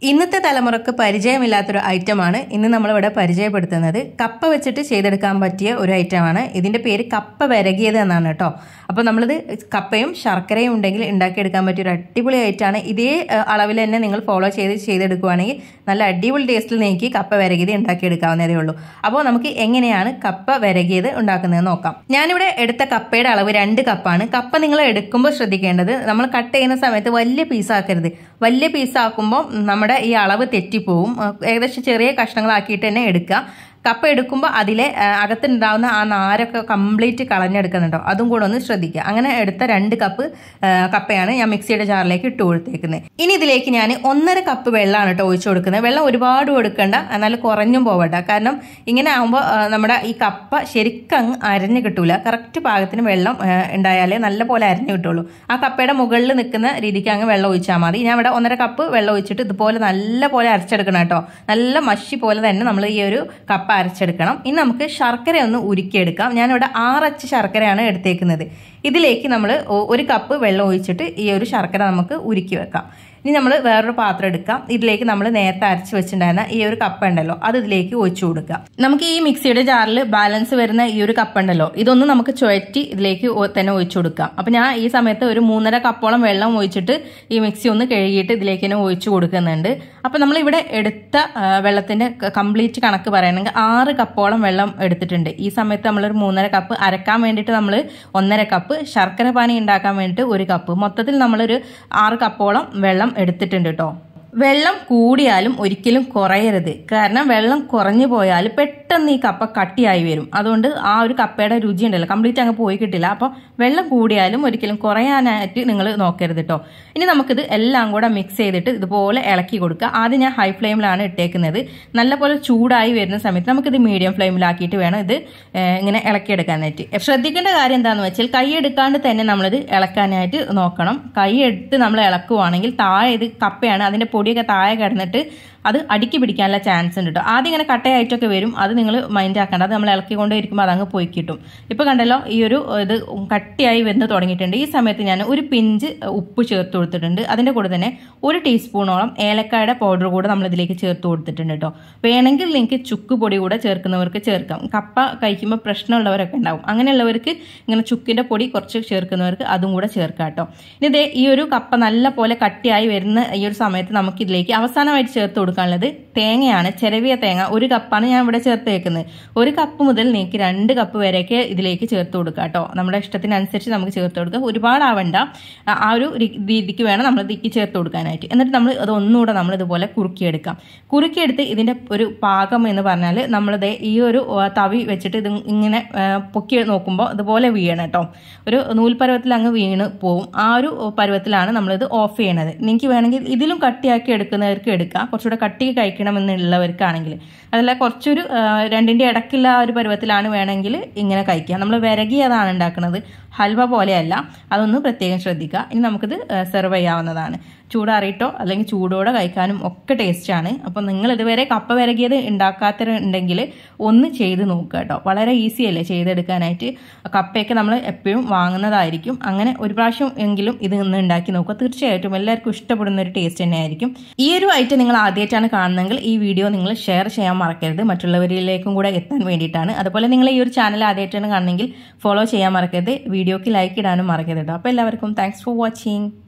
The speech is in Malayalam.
ഇന്നത്തെ തലമുറക്ക് പരിചയമില്ലാത്തൊരു ഐറ്റമാണ് ഇന്ന് നമ്മളിവിടെ പരിചയപ്പെടുത്തുന്നത് കപ്പ വെച്ചിട്ട് ചെയ്തെടുക്കാൻ പറ്റിയ ഒരു ഐറ്റമാണ് ഇതിൻ്റെ പേര് കപ്പ വിരകിയത് എന്നാണ് കേട്ടോ അപ്പോൾ നമ്മളിത് കപ്പയും ശർക്കരയും ഉണ്ടെങ്കിൽ ഉണ്ടാക്കിയെടുക്കാൻ പറ്റിയ ഒരു അടിപൊളി ഐറ്റമാണ് ഇതേ ഏഹ്, അളവിൽ തന്നെ നിങ്ങൾ ഫോളോ ചെയ്ത് ചെയ്തെടുക്കുവാണെങ്കിൽ നല്ല അടിപൊളി ടേസ്റ്റിൽ നിങ്ങൾക്ക് കപ്പ വിരകിയത് ഉണ്ടാക്കിയെടുക്കാവുന്നതേ ഉള്ളൂ അപ്പോൾ നമുക്ക് എങ്ങനെയാണ് കപ്പ വിരകിയത് ഉണ്ടാക്കുന്നത് നോക്കാം ഞാനിവിടെ എടുത്ത കപ്പയുടെ അളവ് രണ്ട് കപ്പാണ് കപ്പ നിങ്ങൾ എടുക്കുമ്പോൾ ശ്രദ്ധിക്കേണ്ടത് നമ്മൾ കട്ട് ചെയ്യുന്ന സമയത്ത് വലിയ പീസാക്കരുത് വലിയ പീസാക്കുമ്പോൾ നമ്മുടെ ഈ അളവ് തെറ്റിപ്പോവും അഹ് ഏകദേശം ചെറിയ കഷ്ണങ്ങളാക്കിയിട്ട് തന്നെ എടുക്കുക കപ്പ എടുക്കുമ്പോൾ അതിലെ ആ, അകത്തുണ്ടാവുന്ന ആ നാരൊക്കെ കംപ്ലീറ്റ് കളഞ്ഞെടുക്കുന്നുണ്ടോ അതും കൂടെ ഒന്ന് ശ്രദ്ധിക്കുക അങ്ങനെ എടുത്ത രണ്ട് കപ്പ് ആ, കപ്പയാണ് ഞാൻ മിക്സിയുടെ ജാറിലേക്ക് ഇട്ട് കൊടുത്തേക്കുന്നത് ഇനി ഇതിലേക്ക് ഞാൻ ഒന്നര കപ്പ് വെള്ളമാണ് കേട്ടോ ഒഴിച്ചു കൊടുക്കുന്നത് വെള്ളം ഒരുപാട് കൊടുക്കണ്ട എന്നാൽ കുറഞ്ഞും പോവണ്ട കാരണം ഇങ്ങനെ ആകുമ്പോൾ നമ്മുടെ ഈ കപ്പ ശരിക്കും അങ്ങ് അരഞ്ഞു കിട്ടൂല കറക്റ്റ് പാകത്തിന് വെള്ളം ആ, ഉണ്ടായാലേ നല്ല പോലെ അരഞ്ഞു കിട്ടുള്ളൂ ആ കപ്പയുടെ മുകളിൽ നിൽക്കുന്ന രീതിക്ക് അങ്ങ് വെള്ളം ഒഴിച്ചാൽ മതി ഞാൻ ഇവിടെ ഒന്നര കപ്പ് വെള്ളം ഒഴിച്ചിട്ട് ഇതുപോലെ നല്ല പോലെ അരച്ചെടുക്കണം കേട്ടോ നല്ല മഷി പോലെ തന്നെ നമ്മൾ ഈ ഒരു കപ്പ അരച്ചെടുക്കണം ഇനി നമുക്ക് ശർക്കര ഒന്ന് ഉരുക്കിയെടുക്കാം ഞാനിവിടെ ആറച്ച് ശർക്കരയാണ് എടുത്തേക്കുന്നത് ഇതിലേക്ക് നമ്മൾ ഒരു കപ്പ് വെള്ളം ഒഴിച്ചിട്ട് ഈ ഒരു ശർക്കര നമുക്ക് ഉരുക്കി വെക്കാം ഇനി നമ്മൾ വേറൊരു പാത്രം എടുക്കാം ഇതിലേക്ക് നമ്മൾ നേരത്തെ അരച്ച് വെച്ചിട്ടുണ്ടായിരുന്ന ഈ ഒരു കപ്പ ഉണ്ടല്ലോ അത് ഇതിലേക്ക് ഒഴിച്ചു കൊടുക്കാം നമുക്ക് ഈ മിക്സിയുടെ ജാറിൽ ബാലൻസ് വരുന്ന ഈ ഒരു കപ്പ ഉണ്ടല്ലോ ഇതൊന്നും നമുക്ക് ചുഴറ്റി ഇതിലേക്ക് ഒ- തന്നെ ഒഴിച്ചു കൊടുക്കാം അപ്പം ഞാൻ ഈ സമയത്ത് ഒരു മൂന്നര കപ്പോളം വെള്ളം ഒഴിച്ചിട്ട് ഈ മിക്സി ഒന്ന് കഴുകിയിട്ട് ഇതിലേക്ക് തന്നെ ഒഴിച്ചു കൊടുക്കുന്നുണ്ട് അപ്പം നമ്മൾ ഇവിടെ എടുത്ത ആ, വെള്ളത്തിന്റെ കംപ്ലീറ്റ് കണക്ക് പറയുകയാണെങ്കിൽ ആറ് കപ്പോളം വെള്ളം എടുത്തിട്ടുണ്ട് ഈ സമയത്ത് നമ്മളൊരു മൂന്നര കപ്പ് അരക്കാൻ വേണ്ടിയിട്ട് നമ്മൾ ഒന്നര കപ്പ് ശർക്കര പാനി ഉണ്ടാക്കാൻ വേണ്ടിയിട്ട് ഒരു കപ്പ് മൊത്തത്തിൽ നമ്മളൊരു ആറ് കപ്പോളം വെള്ളം എടുത്തിട്ടുണ്ട് കേട്ടോ വെള്ളം കൂടിയാലും ഒരിക്കലും കുറയരുത് കാരണം വെള്ളം കുറഞ്ഞു പോയാൽ പെട്ടെന്ന് ഈ കപ്പ കട്ടിയായി വരും അതുകൊണ്ട് ആ ഒരു കപ്പയുടെ രുചി ഉണ്ടല്ലോ കംപ്ലീറ്റ് അങ്ങ് പോയി കിട്ടില്ല അപ്പോൾ വെള്ളം കൂടിയാലും ഒരിക്കലും കുറയാനായിട്ട് നിങ്ങൾ നോക്കരുത് കേട്ടോ ഇനി നമുക്കിത് എല്ലാം കൂടെ മിക്സ് ചെയ്തിട്ട് ഇതുപോലെ ഇളക്കി കൊടുക്കുക ആദ്യം ഞാൻ ഹൈ ഫ്ലെയിമിലാണ് ഇട്ടേക്കുന്നത് നല്ലപോലെ ചൂടായി വരുന്ന സമയത്ത് നമുക്കിത് മീഡിയം ഫ്ലെയിമിലാക്കിയിട്ട് വേണം ഇത് ഏഹ്, ഇങ്ങനെ ഇളക്കിയെടുക്കാനായിട്ട് ശ്രദ്ധിക്കേണ്ട കാര്യം എന്താണെന്ന് വെച്ചാൽ കൈ എടുക്കാണ്ട് തന്നെ നമ്മളിത് ഇളക്കാനായിട്ട് നോക്കണം കൈ എടുത്ത് നമ്മൾ ഇളക്കുവാണെങ്കിൽ താഴെ ഇത് കപ്പയാണ് അതിൻ്റെ പൊടിയൊക്കെ താഴെ കിടന്നിട്ട് അത് അടുക്കി പിടിക്കാനുള്ള ചാൻസ് ഉണ്ട് കേട്ടോ ആദ്യം ഇങ്ങനെ കട്ടയായിട്ടൊക്കെ വരും അത് നിങ്ങൾ മൈൻഡ് ആക്കേണ്ട അത് നമ്മൾ ഇളക്കിക്കൊണ്ടേ ഇരിക്കുമ്പോൾ അതങ്ങ് പോയി കിട്ടും ഇപ്പോൾ കണ്ടല്ലോ ഈ ഒരു ഇത് കട്ടിയായി വരുന്നത് തുടങ്ങിയിട്ടുണ്ട് ഈ സമയത്ത് ഞാൻ ഒരു പിഞ്ച് ഉപ്പ് ചേർത്ത് കൊടുത്തിട്ടുണ്ട് അതിൻ്റെ കൂടെ തന്നെ ഒരു ടീസ്പൂണോളം ഏലക്കായുടെ പൗഡർ കൂടെ നമ്മൾ ഇതിലേക്ക് ചേർത്ത് കൊടുത്തിട്ടുണ്ട് കേട്ടോ വേണമെങ്കിൽ നിങ്ങൾക്ക് ചുക്ക് പൊടി കൂടെ ചേർക്കുന്നവർക്ക് ചേർക്കാം കപ്പ കഴിക്കുമ്പോൾ പ്രശ്നമുള്ളവരൊക്കെ ഉണ്ടാവും അങ്ങനെയുള്ളവർക്ക് ഇങ്ങനെ ചുക്കിൻ്റെ പൊടി കുറച്ച് ചേർക്കുന്നവർക്ക് അതും കൂടെ ചേർക്കാം കേട്ടോ ഇനി ദേ ഈ ഒരു കപ്പ നല്ല പോലെ കട്ടിയായി വരുന്ന ഈ ഒരു സമയത്ത് നമുക്ക് ഇതിലേക്ക് അവസാനമായിട്ട് ചേർത്ത് കൊടുക്കാനുള്ളത് തേങ്ങയാണ് ചെരവിയ തേങ്ങ ഒരു കപ്പാണ് ഞാൻ ഇവിടെ ചേർത്ത് വെക്കുന്നത് ഒരു കപ്പ് മുതൽ നിങ്ങൾക്ക് രണ്ട് കപ്പ് വരെയൊക്കെ ഇതിലേക്ക് ചേർത്ത് കൊടുക്കുക കേട്ടോ നമ്മുടെ ഇഷ്ടത്തിനനുസരിച്ച് നമുക്ക് ചേർത്ത് കൊടുക്കുക ഒരുപാടാവണ്ട ആ- ആ ഒരു രി- രീതിക്ക് വേണം നമ്മൾ ഇതിലേക്ക് ചേർത്ത് കൊടുക്കാനായിട്ട് എന്നിട്ട് നമ്മൾ അത് ഒന്നുകൂടെ നമ്മൾ ഇതുപോലെ കുറുക്കിയെടുക്കാം കുറുക്കിയെടുത്ത് ഇതിൻ്റെ ഒരു പാകം എന്ന് പറഞ്ഞാൽ നമ്മളിത് ഈ ഒരു ആ, തവി വെച്ചിട്ട് ഇത് ഇങ്ങനെ ആ, പൊക്കി നോക്കുമ്പോൾ ഇതുപോലെ വീഴണം കേട്ടോ ഒരു നൂൽപ്പരുവത്തിൽ അങ്ങ് വീണ് പോവും ആ ഒരു പരുവത്തിലാണ് നമ്മളിത് ഓഫ് ചെയ്യണത് നിങ്ങൾക്ക് വേണമെങ്കിൽ ഇതിലും കട്ടിയാക്കി എടുക്കുന്നവർക്ക് എടുക്കാം കുറച്ചുകൂടെ കട്ടി കഴിക്കണമെന്നുള്ളവർക്കാണെങ്കിൽ അതല്ല കുറച്ചൊരു ആ, രണ്ടിൻ്റെ ഇടയ്ക്കുള്ള ആ ഒരു പരുവത്തിലാണ് വേണമെങ്കിൽ ഇങ്ങനെ കഴിക്കുക നമ്മൾ വിരകി അതാണ് ഉണ്ടാക്കുന്നത് ഹൽവ പോലെയല്ല അതൊന്ന് പ്രത്യേകം ശ്രദ്ധിക്കുക ഇനി നമുക്കിത് സെർവ് ചെയ്യാവുന്നതാണ് ചൂടാറിയിട്ടോ അല്ലെങ്കിൽ ചൂടോടെ കഴിക്കാനും ഒക്കെ ടേസ്റ്റാണ് അപ്പോൾ നിങ്ങൾ ഇതുവരെ കപ്പ വിരകിയത് ഉണ്ടാക്കാത്തവരുണ്ടെങ്കിൽ ഒന്ന് ചെയ്ത് നോക്കുക കേട്ടോ വളരെ ഈസി അല്ലേ ചെയ്തെടുക്കാനായിട്ട് കപ്പയൊക്കെ നമ്മൾ എപ്പോഴും വാങ്ങുന്നതായിരിക്കും അങ്ങനെ ഒരു പ്രാവശ്യം എങ്കിലും ഇത് ഇന്ന് ഉണ്ടാക്കി നോക്കുക തീർച്ചയായിട്ടും എല്ലാവർക്കും ഇഷ്ടപ്പെടുന്ന ഒരു ടേസ്റ്റ് തന്നെയായിരിക്കും ഈ ഒരു ഐറ്റം നിങ്ങൾ ആദ്യമായിട്ടാണ് കാണുന്നതെങ്കിൽ ഈ വീഡിയോ നിങ്ങൾ ഷെയർ ചെയ്യാൻ മറക്കരുത് മറ്റുള്ളവരിലേക്കും കൂടെ എത്താൻ വേണ്ടിയിട്ടാണ് അതുപോലെ നിങ്ങൾ ഈ ഒരു ചാനൽ ആദ്യമായിട്ടാണ് കാണുന്നെങ്കിൽ ഫോളോ ചെയ്യാൻ മറക്കരുത് വീഡിയോക്ക് ലൈക്ക് ഇടാനും മറക്കരുത് കേട്ടോ അപ്പോൾ എല്ലാവർക്കും താങ്ക്സ് ഫോർ വാച്ചിങ്